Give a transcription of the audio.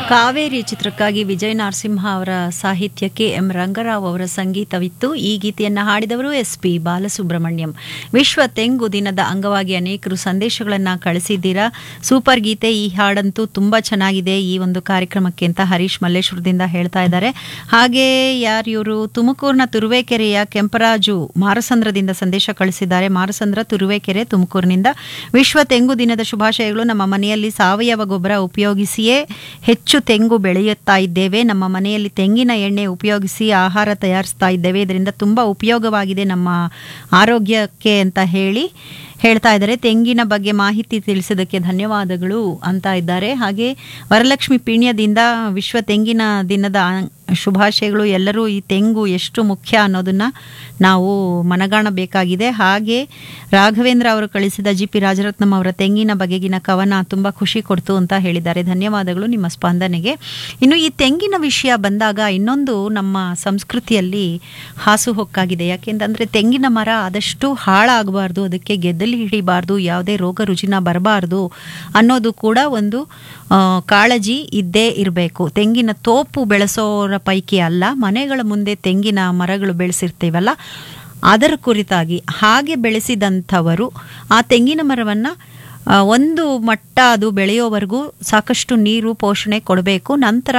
ಕಾವೇರಿ ಚಿತ್ರಕ್ಕಾಗಿ ವಿಜಯ ನರಸಿಂಹ ಅವರ ಸಾಹಿತ್ಯಕ್ಕೆ ಎಂ ರಂಗರಾವ್ ಅವರ ಸಂಗೀತವಿತ್ತು ಈ ಗೀತೆಯನ್ನು ಹಾಡಿದವರು ಎಸ್ ಪಿ ಬಾಲಸುಬ್ರಹ್ಮಣ್ಯಂ ವಿಶ್ವ ತೆಂಗು ದಿನದ ಅಂಗವಾಗಿ ಅನೇಕರು ಸಂದೇಶಗಳನ್ನು ಕಳಿಸಿದ್ದೀರಾ ಸೂಪರ್ ಗೀತೆ ಈ ಹಾಡಂತೂ ತುಂಬ ಚೆನ್ನಾಗಿದೆ ಈ ಒಂದು ಕಾರ್ಯಕ್ರಮಕ್ಕೆ ಅಂತ ಹರೀಶ್ ಮಲ್ಲೇಶ್ವರದಿಂದ ಹೇಳ್ತಾ ಇದ್ದಾರೆ ಹಾಗೆ ಯಾರು ಇವರು ತುಮಕೂರಿನ ತುರುವೇಕೆರೆಯ ಕೆಂಪರಾಜು ಮಾರಸಂದ್ರದಿಂದ ಸಂದೇಶ ಕಳಿಸಿದ್ದಾರೆ ಮಾರಸಂದ್ರ ತುರುವೇಕೆರೆ ತುಮಕೂರಿನಿಂದ ವಿಶ್ವ ತೆಂಗು ದಿನದ ಶುಭಾಶಯಗಳು ನಮ್ಮ ಮನೆಯಲ್ಲಿ ಸಾವಯವ ಗೊಬ್ಬರ ಉಪಯೋಗಿಸಿಯೇ ಹೆಚ್ಚು ತೆಂಗು ಬೆಳೆಯುತ್ತಾ ಇದ್ದೇವೆ ನಮ್ಮ ಮನೆಯಲ್ಲಿ ತೆಂಗಿನ ಎಣ್ಣೆ ಉಪಯೋಗಿಸಿ ಆಹಾರ ತಯಾರಿಸ್ತಾ ಇದ್ದೇವೆ ಇದರಿಂದ ತುಂಬ ಉಪಯೋಗವಾಗಿದೆ ನಮ್ಮ ಆರೋಗ್ಯಕ್ಕೆ ಅಂತ ಹೇಳಿ ಹೇಳ್ತಾ ಇದ್ದಾರೆ ತೆಂಗಿನ ಬಗ್ಗೆ ಮಾಹಿತಿ ತಿಳಿಸೋದಕ್ಕೆ ಧನ್ಯವಾದಗಳು ಅಂತ ಇದ್ದಾರೆ ಹಾಗೆ ವರಲಕ್ಷ್ಮಿ ಪೀಣ್ಯದಿಂದ ವಿಶ್ವ ತೆಂಗಿನ ದಿನದ ಶುಭಾಶಯಗಳು ಎಲ್ಲರೂ ಈ ತೆಂಗು ಎಷ್ಟು ಮುಖ್ಯ ಅನ್ನೋದನ್ನ ನಾವು ಮನಗಾಣಬೇಕಾಗಿದೆ ಹಾಗೆ ರಾಘವೇಂದ್ರ ಅವರು ಕಳಿಸಿದ ಜಿ ಪಿ ರಾಜರತ್ನಂ ಅವರ ತೆಂಗಿನ ಬಗೆಗಿನ ಕವನ ತುಂಬ ಖುಷಿ ಕೊಡ್ತು ಅಂತ ಹೇಳಿದ್ದಾರೆ ಧನ್ಯವಾದಗಳು ನಿಮ್ಮ ಸ್ಪಂದನೆಗೆ ಇನ್ನು ಈ ತೆಂಗಿನ ವಿಷಯ ಬಂದಾಗ ಇನ್ನೊಂದು ನಮ್ಮ ಸಂಸ್ಕೃತಿಯಲ್ಲಿ ಹಾಸುಹೊಕ್ಕಾಗಿದೆ ಯಾಕೆಂತಂದರೆ ತೆಂಗಿನ ಮರ ಆದಷ್ಟು ಹಾಳಾಗಬಾರ್ದು ಅದಕ್ಕೆ ಗೆದ್ದಲಿ ಹಿಡಿಬಾರ್ದು ಯಾವುದೇ ರೋಗ ರುಜಿನ ಬರಬಾರ್ದು ಅನ್ನೋದು ಕೂಡ ಒಂದು ಆ, ಕಾಳಜಿ ಇದ್ದೇ ಇರಬೇಕು ತೆಂಗಿನ ತೋಪು ಬೆಳೆಸೋರ ಪೈಕಿ ಅಲ್ಲ ಮನೆಗಳ ಮುಂದೆ ತೆಂಗಿನ ಮರಗಳು ಬೆಳೆಸಿರ್ತೀವಲ್ಲ ಅದರ ಕುರಿತಾಗಿ ಹಾಗೆ ಬೆಳೆಸಿದಂಥವರು ಆ ತೆಂಗಿನ ಮರವನ್ನು ಒಂದು ಮಟ್ಟ ಅದು ಬೆಳೆಯೋವರೆಗೂ ಸಾಕಷ್ಟು ನೀರು ಪೋಷಣೆ ಕೊಡಬೇಕು ನಂತರ